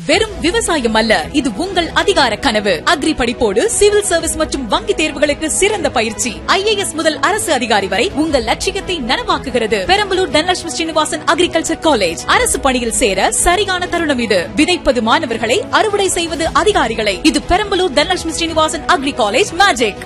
வெறும் விவசாயம் அல்ல இது உங்கள் அதிகார கனவு அக்ரி படிப்போடு சிவில் சர்வீஸ் மற்றும் வங்கி தேர்வுகளுக்கு சிறந்த பயிற்சி ஐஏஎஸ் முதல் அரசு அதிகாரி வரை உங்கள் லட்சியத்தை நனவாக்குகிறது பெரம்பலூர் தனலட்சுமி ஸ்ரீனிவாசன் அக்ரிகல்ச்சர் காலேஜ் அரசு பணியில் சேர சரியான தருணம் இது விதைப்பது மாணவர்களை அறுவடை செய்வது அதிகாரிகளை இது Perambalur Dhanalakshmi Srinivasan agri college magic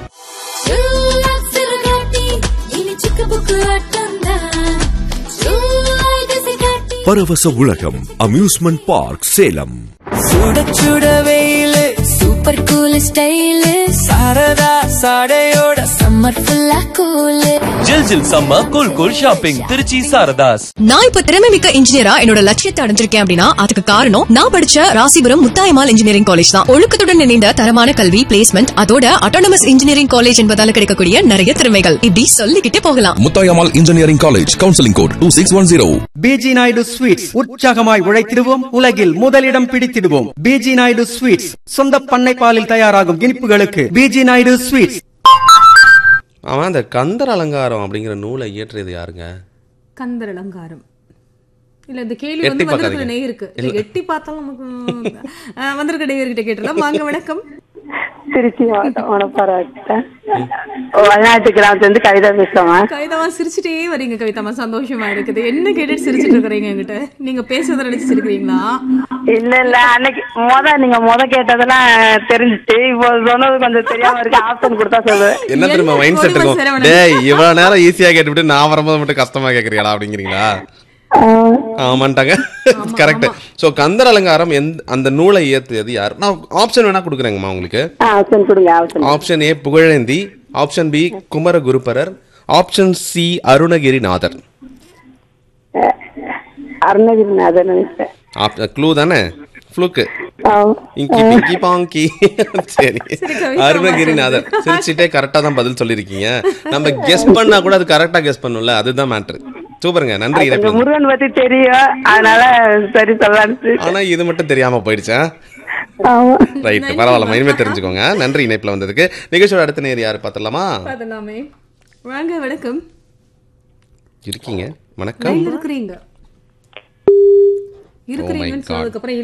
பரவச உலகம் அம்யூஸ்மெண்ட் பார்க் சேலம் சுட சுட வெயிலு சூப்பர் கூல் ஸ்டைலு சாரதா சாடையோட சம்மர் ஃபுல்லா கூலு ஜில் ஜில் சம்ம cool cool shopping Tiruchi Saradhas நான் இப்ப திறமை மிக்க இன்ஜினியரா என்னோட லட்சியத்தை அடைஞ்சிருக்கேன் அப்படின்னா அதுக்கு காரணம் நான் படிச்ச ராசிபுரம் முத்தாயமால் இன்ஜினியரிங் காலேஜ் தான் ஒழுக்கத்துடன் இணைந்த தரமான கல்வி பிளேஸ்மெண்ட் அதோட அட்டானமஸ் இன்ஜினியரிங் காலேஜ் என்பதால கிடைக்கக்கூடிய நிறைய திறமைகள் இப்படி சொல்லிக்கிட்டே போகலாம் Muthayammal engineering college counselling code two six one zero P G Naidu sweets உற்சாகமாய் உழைத்திடுவோம் உலகில் முதலிடம் பிடித்திடுவோம் பிஜி நாயுடு ஸ்வீட்ஸ் சொந்த பண்ணை பாலில் தயாராகும் இனிப்புகளுக்கு பிஜி நாயுடு ஸ்வீட்ஸ் அவன் அந்த கந்தர் அலங்காரம் அப்படிங்கிற நூலை இயற்றியது யாருங்க கந்தர் அலங்காரம் இல்ல இந்த கேள்வி எட்டி வந்து வந்திருக்கிற பார்க்காதீங்க. நேயருக்கு இல்ல எட்டி பார்த்தாலும் நமக்கு அஹ், வந்திருக்கிற நேயர்கிட்ட கேட்டலாம் வாங்க வணக்கம் திருச்சி மாவட்டம் மணப்பாறை வயநாட்டு கிராமத்துல இருந்து கவிதா பேசுறேன் கவிதாமா சிரிச்சுட்டே வரீங்க கவிதாமா சந்தோஷமா இருக்குது என்ன கேட்டுட்டு சிரிச்சிட்டு இருக்கிறீங்க என்கிட்ட நீங்க பேசுறத நினைச்சு சிரிக்கிறீங்களா இல்ல இல்ல அன்னைக்கு மொத நீங்க மொத கேட்டதெல்லாம் தெரிஞ்சுச்சு இப்போ சொன்னது கொஞ்சம் தெரியாம இருக்கு ஆப்ஷன் கொடுத்தா சொல்லு என்ன தெரியுமா என்ன மைண்ட் செட் பொறுமை இருக்கும் சிரவணன். டேய் இவ்வளவு நேரம் ஈஸியா கேட்டுவிட்டு நான் வரும்போது மட்டும் கஷ்டமா கேக்குறீங்களா அப்படிங்கிறீங்களா ஆமாண்டாங்க கரெக்ட் சோ கந்தர் அலங்காரம் எந்த அந்த நூலை இயற்றியது யார் நான் ஆப்ஷன் வேணா கொடுக்குறேங்கம்மா உங்களுக்கு ஆப்ஷன் கொடுங்க option option A Pugazhendhi option B Kumara Gurubarar option C Arunagirinathar Arunagirinathan நினைச்சேன் க்ளூ தானே ஃப்ளூக்கு ஆமா. இங்கி பிங்கி பாங்கி சரி கவிதா அருணகிரிநாதர் சிரிச்சிட்டே கரெக்டா தான் பதில் சொல்லிருக்கீங்க நம்ம கெஸ் பண்ணா கூட அது கரெக்டா கெஸ் பண்ணும்ல அதுதான் மேட்ரு சூப்பருங்க நன்றி கொஞ்சம் இணைப்பில் வந்து. முருகன் பத்தி தெரியும் அதனால சரி சொல்லலான்னு ஆனா இது மட்டும் தெரியாம போயிடுச்சா ஆமா ரைட் பரவாயில்ல இனிமே தெரிஞ்சுக்கோங்க நன்றி இணைப்புல வந்ததுக்கு நிகழ்ச்சியோட அடுத்த நேர் யாரு பார்த்தலாமா அதெல்லாமே வாங்க வணக்கம் இருக்கீங்க வணக்கம் லைன்ல இருக்கிறீங்க இருக்கிறீங்கன்னு God. சொன்னதுக்கு அப்புறம்